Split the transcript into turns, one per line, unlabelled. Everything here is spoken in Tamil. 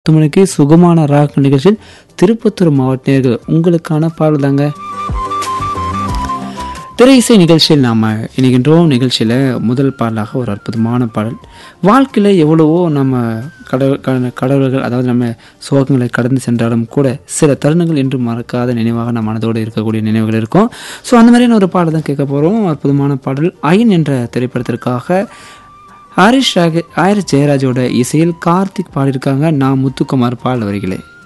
பத்து மணிக்கு சுகமான ராக் நிகழ்ச்சியில் திருப்பத்தூர் மாவட்ட நேர்கள் உங்களுக்கான பாடல் தாங்க திரை இசை நிகழ்ச்சியில் நாம் இணைகின்றோம் நிகழ்ச்சியில் முதல் பாடலாக ஒரு அற்புதமான பாடல் வாழ்க்கையில் எவ்வளவோ நம்ம கடவுள் க- கடவுள்கள் அதாவது நம்ம சோகங்களை கடந்து சென்றாலும் கூட சில தருணங்கள் இன்று மறக்காத நினைவாக நம்ம மனதோடு இருக்கக்கூடிய நினைவுகள் இருக்கும் ஸோ அந்த மாதிரியான ஒரு பாடல் தான் கேட்க போகிறோம் அற்புதமான பாடல் ஐன் என்ற திரைப்படத்திற்காக ஹாரிஷ் ராக ஹாரிஸ் ஜெயராஜோட இசையில் கார்த்திக் பாடியிருக்காங்க நான் முத்துக்குமார் பாடல் வரிகளே